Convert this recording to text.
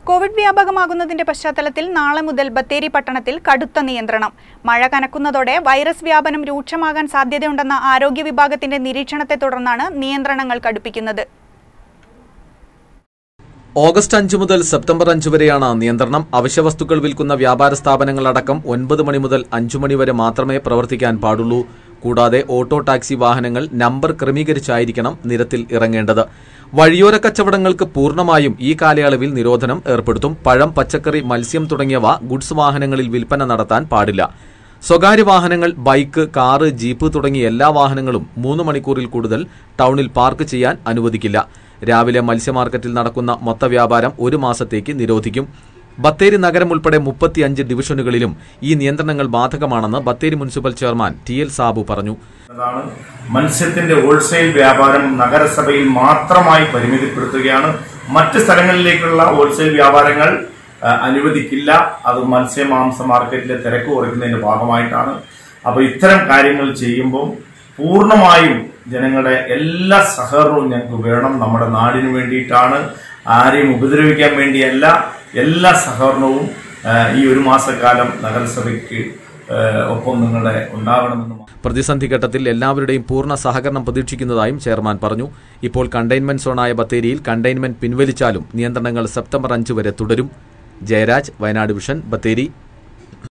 Covid വ്യാപകമാകുന്നതിന്റെ പശ്ചാത്തലത്തിൽ നാളെ മുതൽ ബത്തേരി പട്ടണത്തിൽ കടുത്ത നിയന്ത്രണം മഴ കനക്കുന്നതോടെ വൈറസ് വ്യാപനം രൂക്ഷമാകാൻ സാധ്യതയുണ്ടെന്ന ആരോഗ്യ വിഭാഗത്തിന്റെ നിരീക്ഷണത്തെ തുടർന്നാണ് നിയന്ത്രണങ്ങൾ കടുപ്പിക്കുന്നത് ഓഗസ്റ്റ് അഞ്ച് മുതൽ സെപ്റ്റംബർ അഞ്ച് വരെയാണ് നിയന്ത്രണം അവശ്യവസ്തുക്കൾ വിൽക്കുന്ന വ്യാപാര സ്ഥാപനങ്ങളടക്കം ഒൻപത് മണി മുതൽ അഞ്ചു മണി വരെ മാത്രമേ പ്രവർത്തിക്കാൻ പാടുള്ളൂ കൂടാതെ ഓട്ടോ ടാക്സി വാഹനങ്ങൾ നമ്പർ ക്രമീകരിച്ചായിരിക്കണം നിരത്തിൽ ഇറങ്ങേണ്ടത് വഴിയോര കച്ചവടങ്ങൾക്ക് പൂർണ്ണമായും ഈ കാലയളവിൽ നിരോധനം ഏർപ്പെടുത്തും പഴം പച്ചക്കറി മത്സ്യം തുടങ്ങിയവ ഗുഡ്സ് വാഹനങ്ങളിൽ വിൽപ്പന നടത്താൻ പാടില്ല സ്വകാര്യ വാഹനങ്ങൾ ബൈക്ക് കാറ് ജീപ്പ് തുടങ്ങിയ എല്ലാ വാഹനങ്ങളും മൂന്ന് മണിക്കൂറിൽ കൂടുതൽ ടൗണിൽ പാർക്ക് ചെയ്യാൻ അനുവദിക്കില്ല രാവിലെ മത്സ്യമാർക്കറ്റിൽ നടക്കുന്ന മൊത്ത വ്യാപാരം ഒരു മാസത്തേക്ക് നിരോധിക്കും ബത്തേരി നഗരം ഉൾപ്പെടെ മുപ്പത്തിയഞ്ച് ഡിവിഷനുകളിലും ഈ നിയന്ത്രണങ്ങൾ ബാധകമാണെന്ന് Bathery municipal chairman T L Sabu പറഞ്ഞു എന്നതാണ് മത്സ്യത്തിന്റെ ഹോൾസെയിൽ വ്യാപാരം നഗരസഭയിൽ മാത്രമായി പരിമിതപ്പെടുത്തുകയാണ് മറ്റ് സ്ഥലങ്ങളിലേക്കുള്ള ഹോൾസെയിൽ വ്യാപാരങ്ങൾ ആ, അനുവദിക്കില്ല അത് മത്സ്യ മാംസ മാർക്കറ്റിലെ തിരക്ക് കുറയ്ക്കുന്നതിന്റെ ഭാഗമായിട്ടാണ് അപ്പൊ ഇത്തരം കാര്യങ്ങൾ ചെയ്യുമ്പോൾ പൂർണ്ണമായും ജനങ്ങളുടെ എല്ലാ സഹകരണവും ഞങ്ങൾക്ക് വേണം നമ്മുടെ നാടിന് വേണ്ടിയിട്ടാണ് ആരെയും ഉപദ്രവിക്കാൻ വേണ്ടിയല്ല എല്ലാ സഹകരണവും ആ, ഈ ഒരു മാസക്കാലം നഗരസഭയ്ക്ക് ആ, ഒപ്പം നിങ്ങളുടെ ഉണ്ടാവണമെന്ന് പ്രതിസന്ധി ഘട്ടത്തിൽ എല്ലാവരുടെയും പൂർണ്ണ സഹകരണം പ്രതീക്ഷിക്കുന്നതായും ചെയർമാൻ പറഞ്ഞു ഇപ്പോൾ കണ്ടെയ്ൻമെന്റ് സോണായ ബത്തേരിയിൽ കണ്ടെയ്ൻമെന്റ് പിൻവലിച്ചാലും നിയന്ത്രണങ്ങൾ സെപ്റ്റംബർ അഞ്ച് വരെ തുടരും ജയരാജ് വയനാട് വിഷൻ ബത്തേരി